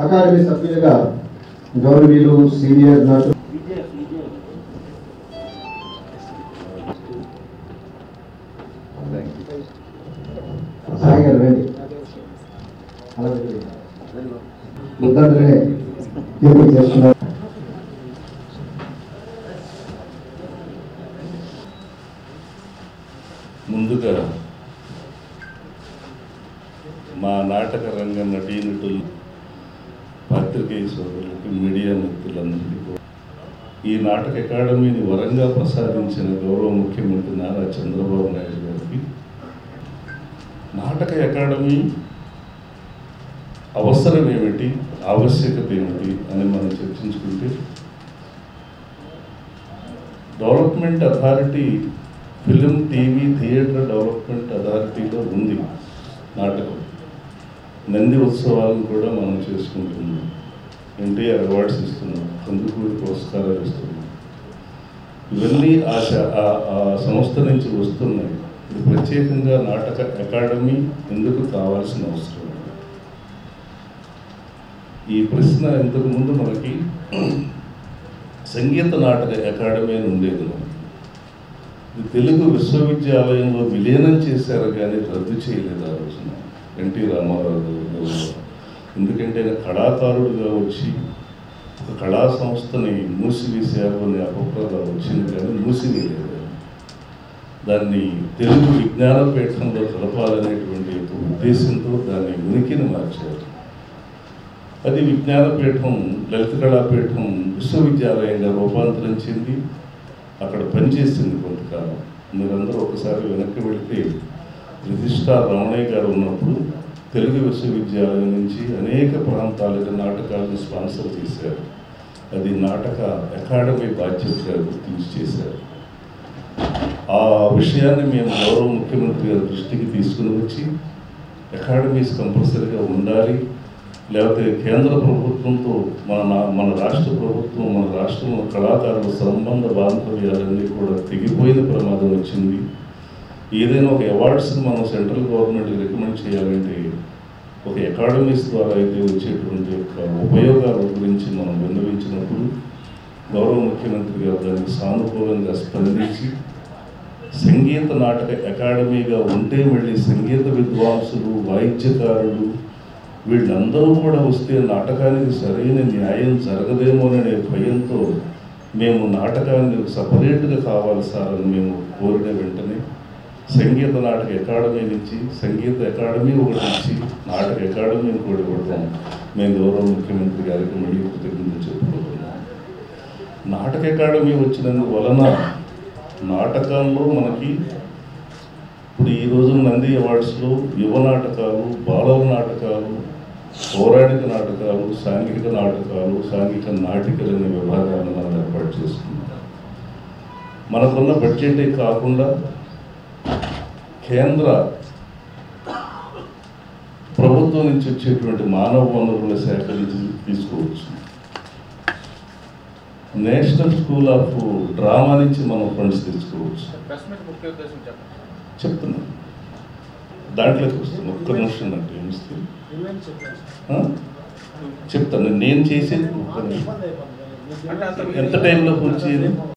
Academy సభ్యులుగా గౌరవీయులు senior నటులు సాయి గారు రండి అలాగే ముద్దంటలే ఎంపిక చేస్తున్నారు ముందుగా మా నాటక రంగ నటీనటులు పాత్రికేయ సోదరులకి మీడియా మిత్రులందరికీ కూడా ఈ నాటక అకాడమీని వరంగా ప్రసాదించిన గౌరవ ముఖ్యమంత్రి నారా చంద్రబాబు నాయుడు గారికి నాటక అకాడమీ అవసరం ఏమిటి ఆవశ్యకత ఏమిటి అని మనం చర్చించుకుంటే development authority film TV theatre development అథారిటీలో ఉంది నాటకం నంది ఉత్సవాలను కూడా మనం చేసుకుంటున్నాం ఎన్టీఆర్ అవార్డ్స్ ఇస్తున్నాం కందుకూరి పురస్కారాలు ఇస్తున్నాం ఇవన్నీ ఆ శా- ఆ- ఆ సంస్థ నుంచి వస్తున్నాయి ఇది ప్రత్యేకంగా నాటక అకాడమీ ఎందుకు కావాల్సిన అవసరం ఈ ప్రశ్న ఇంతకు ముందు మనకి సంగీత నాటక అకాడమీ అని ఉండేది మనకి. ఇది తెలుగు విశ్వవిద్యాలయంలో విలీనం చేశారు కానీ రద్దు చేయలేదు ఆ రోజున ఎన్టీ రామారావు గారు ఎందుకంటే ఆయన కళాకారుడుగా వచ్చి ఒక కళా సంస్థని మూసివేశారు అనే అభిప్రాయం వచ్చింది కానీ మూసివేయలేదు దాన్ని తెలుగు విజ్ఞాన పీఠంలో కలపాలనేటువంటి ఒక ఉద్దేశంతో దాన్ని ఉనికిని మార్చారు అది విజ్ఞానపీఠం లలిత కళాపీఠం విశ్వవిద్యాలయంగా రూపాంతరం చెంది అక్కడ పనిచేసింది కొంతకాలం మీరందరూ ఒకసారి వెనక్కి వెళితే రిజిస్ట్రార్ రమణయ్య గారు ఉన్నప్పుడు తెలుగు విశ్వవిద్యాలయం నుంచి అనేక ప్రాంతాలకు నాటకాలను స్పాన్సర్ చేశారు అది నాటక అకాడమీ బాధ్యతగా గుర్తించి చేశారు ఆ విషయాన్ని మేము గౌరవ ముఖ్యమంత్రి గారి దృష్టికి తీసుకుని వచ్చి అకాడమీస్ కంపల్సరీగా ఉండాలి లేకపోతే కేంద్ర ప్రభుత్వంతో మన నా- మన రాష్ట్ర ప్రభుత్వం మన రాష్ట్రంలో కళాకారుల సంబంధ బాంధవ్యాలన్నీ కూడా తెగిపోయిన ప్రమాదం వచ్చింది ఏదైనా ఒక అవార్డ్స్ని మనం సెంట్రల్ గవర్నమెంట్కి రికమెండ్ చేయాలంటే ఒక అకాడమీస్ ద్వారా అయితే వచ్చేటువంటి యొక్క ఉపయోగాల గురించి మనం విన్నవించినప్పుడు గౌరవ ముఖ్యమంత్రి గారు దానికి సానుకూలంగా స్పందించి సంగీత నాటక అకాడమీగా ఉంటే మళ్ళీ సంగీత విద్వాంసులు వాయిద్యకారులు వీళ్ళందరూ కూడా వస్తే నాటకానికి సరైన న్యాయం జరగదేమోననే భయంతో మేము నాటకాన్ని సపరేట్గా కావాలి సార్ అని మేము కోరిన వెంటనే సంగీత నాటక అకాడమీ నుంచి సంగీత అకాడమీ ఒకటి ఇచ్చి నాటక అకాడమీని కూడా ఇవ్వడం మేము గౌరవ ముఖ్యమంత్రి గారికి మళ్ళీ కృతజ్ఞతలు చెప్పుకుంటున్నాం నాటక అకాడమీ వచ్చినందు వలన నాటకంలో మనకి ఇప్పుడు ఈ రోజు నంది అవార్డ్స్లో యువ నాటకాలు బాలల నాటకాలు పౌరాణిక నాటకాలు సాంఘిక నాటకాలు సాంఘిక నాటికలు అనే విభాగాలను మనం ఏర్పాటు చేసుకున్నాం మనకున్న బడ్జెటే కాకుండా కేంద్ర ప్రభుత్వం నుంచి వచ్చేటువంటి మానవ వనరుల శాఖ నుంచి తీసుకోవచ్చు నేషనల్ స్కూల్ ఆఫ్ డ్రామా నుంచి మనం ఫండ్స్ తీసుకోవచ్చు ప్రెస్ మీట్ ముఖ్య ఉద్దేశం చెప్పండి చెప్తున్నాను దాంట్లోకి వస్తుంది ఒక్క నిమిషం నాకు ఏమిస్తే చెప్తాను నేను చేసేది ఒక్క నిమిషం అంటే అంత ఎంత టైంలో పూర్తి చేయాలి